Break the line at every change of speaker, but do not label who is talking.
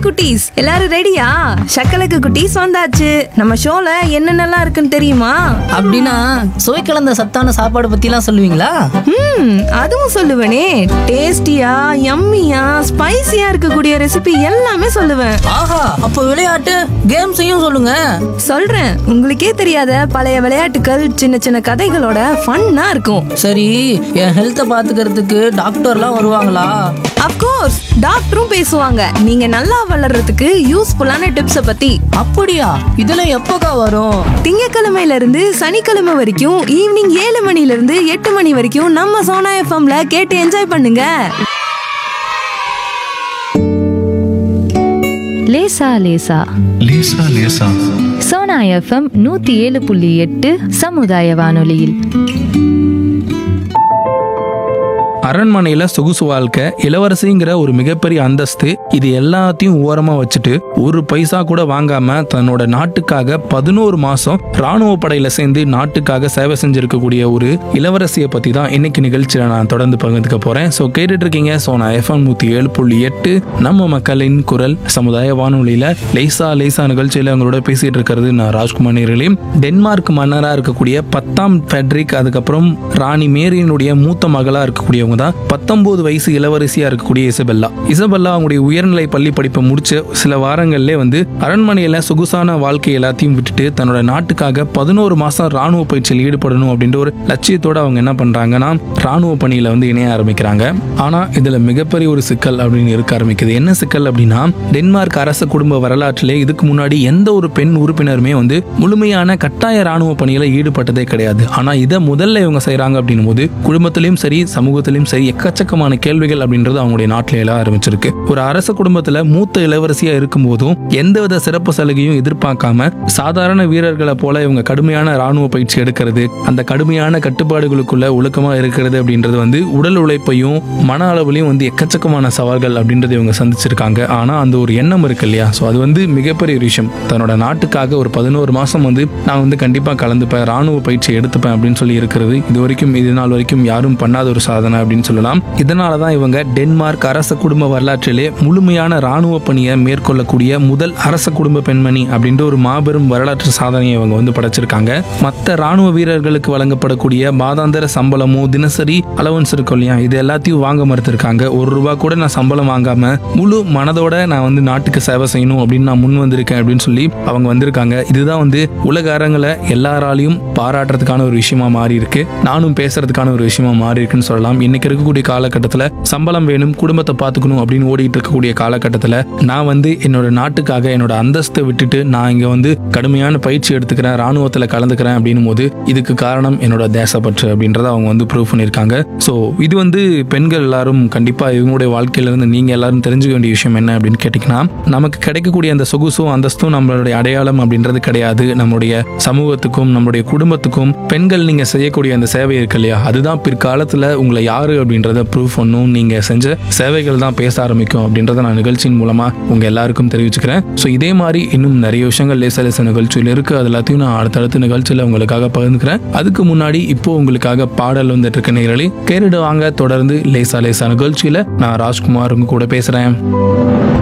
குட்டீஸ் எல்லாரும் ரெடியா சக்கலக்கு குட்டீஸ் வந்தாச்சு நம்ம ஷோல என்னென்னலாம் இருக்குன்னு தெரியுமா
அப்படின்னா சுவை கலந்த சத்தான சாப்பாடு பத்திலாம் சொல்லுவீங்களா
ம் அதுவும் சொல்லுவேனே டேஸ்டியா யம்மியா ஸ்பைசியா இருக்கக்கூடிய ரெசிபி எல்லாமே சொல்லுவேன்
ஆஹா அப்போ விளையாட்டு கேம்ஸையும் சொல்லுங்க
சொல்றேன் உங்களுக்கே தெரியாத பழைய விளையாட்டுகள் சின்ன சின்ன கதைகளோட ஃபன்னா இருக்கும்
சரி என் ஹெல்த்தை பாத்துக்கிறதுக்கு டாக்டர்லாம் வருவாங்களா
அப்கோர்ஸ் டாக்டரும் பேசுவாங்க நீங்க நல்லா வளர்றதுக்கு யூஸ்ஃபுல்லான டிப்ஸை பத்தி
அப்படியா இதெல்லாம் எப்போக்கா வரும்
திங்கக்கிழமையில இருந்து சனிக்கிழமை வரைக்கும் ஈவினிங் ஏழு மணில இருந்து எட்டு மணி வரைக்கும் நம்ம சோனா எஃப்எம்ல கேட்டு என்ஜாய் பண்ணுங்க
லேசா லேசா
லேசா லேசா
சோனா எஃப்எம் நூத்தி ஏழு புள்ளி எட்டு சமுதாய வானொலியில்
அரண்மனையில சொகுசு வாழ்க்கை இளவரசிங்கிற ஒரு மிகப்பெரிய அந்தஸ்து இது எல்லாத்தையும் ஓரமா வச்சுட்டு ஒரு பைசா கூட வாங்காம தன்னோட நாட்டுக்காக பதினோரு மாசம் ராணுவ படையில சேர்ந்து நாட்டுக்காக சேவை செஞ்சிருக்கக்கூடிய ஒரு இளவரசியை பத்தி தான் இன்னைக்கு நிகழ்ச்சியில நான் தொடர்ந்து பகிர்ந்துக்க போறேன் ஸோ கேட்டுட்டு இருக்கீங்க ஸோ நான் எஃப்எம் நூத்தி ஏழு புள்ளி எட்டு நம்ம மக்களின் குரல் சமுதாய வானொலியில லேசா லேசா நிகழ்ச்சியில உங்களோட பேசிட்டு இருக்கிறது நான் ராஜ்குமார் நேர்களே டென்மார்க் மன்னரா இருக்கக்கூடிய பத்தாம் ஃபெட்ரிக் அதுக்கப்புறம் ராணி மேரியினுடைய மூத்த மகளா இருக்கக்கூடியவங்க தான் பத்தொன்பது வயசு இளவரசியா இருக்கக்கூடிய இசபெல்லா இசபெல்லா அவங்களுடைய உயர்நிலை பள்ளி படிப்பை முடிச்ச சில வாரங்கள்லே வந்து அரண்மனையில சொகுசான வாழ்க்கை எல்லாத்தையும் விட்டுட்டு தன்னோட நாட்டுக்காக பதினோரு மாசம் ராணுவ பயிற்சியில் ஈடுபடணும் அப்படின்ற ஒரு லட்சியத்தோட அவங்க என்ன பண்றாங்கன்னா ராணுவ பணியில வந்து இணைய ஆரம்பிக்கிறாங்க ஆனா இதுல மிகப்பெரிய ஒரு சிக்கல் அப்படின்னு இருக்க ஆரம்பிக்குது என்ன சிக்கல் அப்படின்னா டென்மார்க் அரச குடும்ப வரலாற்றிலே இதுக்கு முன்னாடி எந்த ஒரு பெண் உறுப்பினருமே வந்து முழுமையான கட்டாய ராணுவ பணியில ஈடுபட்டதே கிடையாது ஆனா இதை முதல்ல இவங்க செய்றாங்க அப்படின்னும் போது குடும்பத்திலையும் சரி சமூகத்திலையும் சரி எக்கச்சக்கமான கேள்விகள் அப்படின்றது அவங்களுடைய நாட்டில எழ ஆரம்பிச்சிருக்கு ஒரு அரச குடும்பத்துல மூத்த இளவரசியா இருக்கும் போதும் எந்தவித சிறப்பு சலுகையும் எதிர்பார்க்காம சாதாரண வீரர்களை போல இவங்க கடுமையான ராணுவ பயிற்சி எடுக்கிறது அந்த கடுமையான கட்டுப்பாடுகளுக்குள்ள ஒழுக்கமா இருக்கிறது அப்படின்றது வந்து உடல் உழைப்பையும் மன அளவுலையும் வந்து எக்கச்சக்கமான சவால்கள் அப்படின்றது இவங்க சந்திச்சிருக்காங்க ஆனா அந்த ஒரு எண்ணம் இருக்கு இல்லையா ஸோ அது வந்து மிகப்பெரிய ஒரு விஷயம் தன்னோட நாட்டுக்காக ஒரு பதினோரு மாசம் வந்து நான் வந்து கண்டிப்பா கலந்துப்பேன் ராணுவ பயிற்சி எடுத்துப்பேன் அப்படின்னு சொல்லி இருக்கிறது இது வரைக்கும் இது நாள் வரைக்கும் யாரும் பண்ணாத ஒரு சாதனை அப்படின்னு சொல்லலாம் இதனால தான் இவங்க டென்மார்க் அரச குடும்ப வரலாற்றிலே முழுமையான ராணுவ பணியை மேற்கொள்ளக்கூடிய முதல் அரச குடும்ப பெண்மணி அப்படின்ற ஒரு மாபெரும் வரலாற்று சாதனையை இவங்க வந்து படைச்சிருக்காங்க மற்ற ராணுவ வீரர்களுக்கு வழங்கப்படக்கூடிய மாதாந்திர சம்பளமோ தினசரி அலவன்ஸ் இருக்கும் இல்லையா இது எல்லாத்தையும் வாங்க மறுத்திருக்காங்க ஒரு ரூபா கூட நான் சம்பளம் வாங்காம முழு மனதோட நான் வந்து நாட்டுக்கு சேவை செய்யணும் அப்படின்னு நான் முன் வந்திருக்கேன் அப்படின்னு சொல்லி அவங்க வந்திருக்காங்க இதுதான் வந்து உலக அரங்கில் எல்லாராலையும் பாராட்டுறதுக்கான ஒரு விஷயமா மாறி இருக்கு நானும் பேசுறதுக்கான ஒரு விஷயமா மாறி இருக்குன்னு சொல்லலாம் இன்னைக்கு இருக்கக்கூடிய காலகட்டத்தில் சம்பளம் வேணும் குடும்பத்தை பார்த்துக்கணும் அப்படின்னு ஓடிட்டு இருக்கக்கூடிய காலகட்டத்தில் நான் வந்து என்னோட நாட்டுக்காக என்னோட அந்தஸ்தை விட்டுட்டு நான் இங்க வந்து கடுமையான பயிற்சி எடுத்துக்கிறேன் ராணுவத்தில் கலந்துக்கிறேன் அப்படின்னும் போது இதுக்கு காரணம் என்னோட தேசப்பற்று அப்படின்றத அவங்க வந்து ப்ரூவ் பண்ணியிருக்காங்க ஸோ இது வந்து பெண்கள் எல்லாரும் கண்டிப்பாக இவங்களுடைய வாழ்க்கையிலிருந்து நீங்கள் எல்லாரும் தெரிஞ்சுக்க வேண்டிய விஷயம் என்ன அப்படின்னு கேட்டிங்கன்னா நமக்கு கிடைக்கக்கூடிய அந்த சொகுசும் அந்தஸ்தும் நம்மளுடைய அடையாளம் அப்படின்றது கிடையாது நம்மளுடைய சமூகத்துக்கும் நம்மளுடைய குடும்பத்துக்கும் பெண்கள் நீங்கள் செய்யக்கூடிய அந்த சேவை இருக்கு இல்லையா அதுதான் பிற்காலத்தில் உங்களை யாரு அப்படின்றத ப்ரூவ் பண்ணும் நீங்கள் செஞ்ச சேவைகள் தான் பேச ஆரம்பிக்கும் அப்படின்றத நான் நிகழ்ச்சியின் மூலமாக உங்கள் எல்லாருக்கும் தெரிவிச்சுக்கிறேன் ஸோ இதே மாதிரி இன்னும் நிறைய விஷயங்கள் லேச லேச நிகழ்ச்சியில் இருக்கு அது எல்லாத்தையும் நான் அடுத்தடுத்த நிகழ்ச்சியில் உங்களுக்காக பகிர்ந்துக்கிறேன் அதுக்கு முன்னாடி இப்போ உங்களுக்காக பாடல் வந்துட்டு இருக்க நேரலி கேரிடு வாங்க தொடர்ந்து லேசா லேசா நிகழ்ச்சியில் நான் ராஜ்குமார் உங்க கூட பேசுகிறேன்